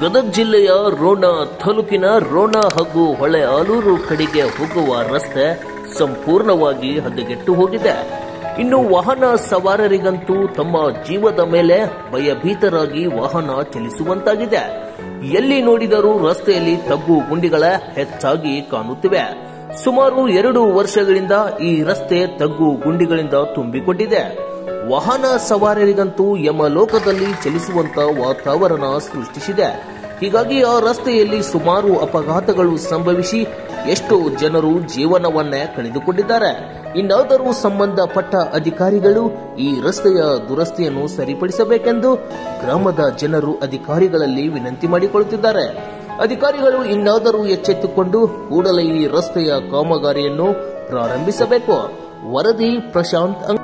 ಗದಗ ಜಿಲ್ಲೆಯ ರೋಣ ತಾಲೂಕಿನ ರೋಣ ಹಾಗೂ ಹೊಳೆ ಆಲೂರು ಕಡೆಗೆ ಹೋಗುವ ರಸ್ತೆ ಸಂಪೂರ್ಣವಾಗಿ ಹದಗೆಟ್ಟು ಹೋಗಿದೆ ಇನ್ನು ವಾಹನ ಸವಾರರಿಗಂತೂ ತಮ್ಮ ಜೀವದ ಮೇಲೆ ಭಯಭೀತರಾಗಿ ವಾಹನ ಚಲಿಸುವಂತಾಗಿದೆ ಎಲ್ಲಿ ನೋಡಿದರೂ ರಸ್ತೆಯಲ್ಲಿ ತಗ್ಗು ಗುಂಡಿಗಳ ಹೆಚ್ಚಾಗಿ ಕಾಣುತ್ತಿವೆ ಸುಮಾರು ಎರಡು ವರ್ಷಗಳಿಂದ ಈ ರಸ್ತೆ ತಗ್ಗು ಗುಂಡಿಗಳಿಂದ ತುಂಬಿಕೊಂಡಿದೆ ವಾಹನ ಸವಾರರಿಗಂತೂ ಯಮಲೋಕದಲ್ಲಿ ಚಲಿಸುವಂತ ವಾತಾವರಣ ಸೃಷ್ಟಿಸಿದೆ ಹೀಗಾಗಿ ಆ ರಸ್ತೆಯಲ್ಲಿ ಸುಮಾರು ಅಪಘಾತಗಳು ಸಂಭವಿಸಿ ಎಷ್ಟೋ ಜನರು ಜೀವನವನ್ನೇ ಕಳೆದುಕೊಂಡಿದ್ದಾರೆ ಇನ್ನಾದರೂ ಸಂಬಂಧಪಟ್ಟ ಅಧಿಕಾರಿಗಳು ಈ ರಸ್ತೆಯ ದುರಸ್ತಿಯನ್ನು ಸರಿಪಡಿಸಬೇಕೆಂದು ಗ್ರಾಮದ ಜನರು ಅಧಿಕಾರಿಗಳಲ್ಲಿ ವಿನಂತಿ ಮಾಡಿಕೊಳ್ಳುತ್ತಿದ್ದಾರೆ ಅಧಿಕಾರಿಗಳು ಇನ್ನಾದರೂ ಎಚ್ಚೆತ್ತುಕೊಂಡು ಕೂಡಲೇ ಈ ರಸ್ತೆಯ ಕಾಮಗಾರಿಯನ್ನು ಪ್ರಾರಂಭಿಸಬೇಕು ವರದಿ ಪ್ರಶಾಂತ್ ಅಂಗ್-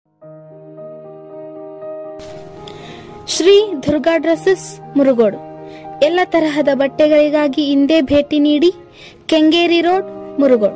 ಶ್ರೀ ದುರ್ಗಾ ಡ್ರೆಸ್ಸಸ್ ಮುರುಗೋಡು ಎಲ್ಲ ತರಹದ ಬಟ್ಟೆಗಳಿಗಾಗಿ ಹಿಂದೆ ಭೇಟಿ ನೀಡಿ Kengeri road Murgod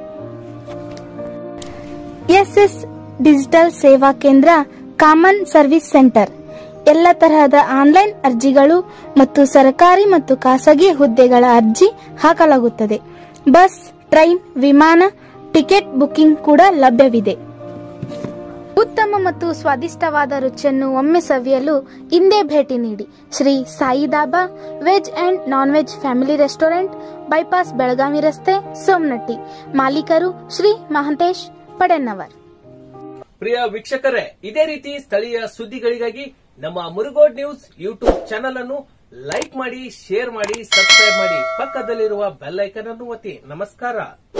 SS digital ಸೇವಾ ಕೇಂದ್ರ ಕಾಮನ್ ಸರ್ವಿಸ್ ಸೆಂಟರ್ ಎಲ್ಲ ತರಹದ ಆನ್ಲೈನ್ ಅರ್ಜಿಗಳು ಮತ್ತು ಸರ್ಕಾರಿ ಮತ್ತು ಖಾಸಗಿ ಹುದ್ದೆಗಳ ಅರ್ಜಿ ಹಾಕಲಾಗುತ್ತದೆ ಬಸ್ ಟ್ರೈನ್ ವಿಮಾನ ಟಿಕೆಟ್ ಬುಕಿಂಗ್ ಕೂಡ ಲಭ್ಯವಿದೆ ಉತ್ತಮ ಮತ್ತು ಸ್ವಾದಿಷ್ಟವಾದ ರುಚಿಯನ್ನು ಒಮ್ಮೆ ಸವಿಯಲು ಹಿಂದೆ ಭೇಟಿ ನೀಡಿ Shri Sai dhaba veg and non veg family restaurant bypass Belagavi ರಸ್ತೆ ಸೋಮನಟ್ಟಿ ಮಾಲೀಕರು ಶ್ರೀ ಮಹಂತೇಶ್ ಪಡೆನ್ನವರ್ ಪ್ರಿಯ ವೀಕ್ಷಕರೇ ಇದೇ ರೀತಿ ಸ್ಥಳೀಯ ಸುದ್ದಿಗಳಿಗಾಗಿ ನಮ್ಮ ಮುರುಗೋಡ್ ನ್ಯೂಸ್ ಯೂಟ್ಯೂಬ್ ಚಾನೆಲ್ ಅನ್ನು ಲೈಕ್ ಮಾಡಿ ಶೇರ್ ಮಾಡಿ ಸಬ್ಸ್ಕ್ರೈಬ್ ಮಾಡಿ ಪಕ್ಕದಲ್ಲಿರುವ ಬೆಲ್ ಐಕನ್ ಅನ್ನು ಒತ್ತಿ ನಮಸ್ಕಾರ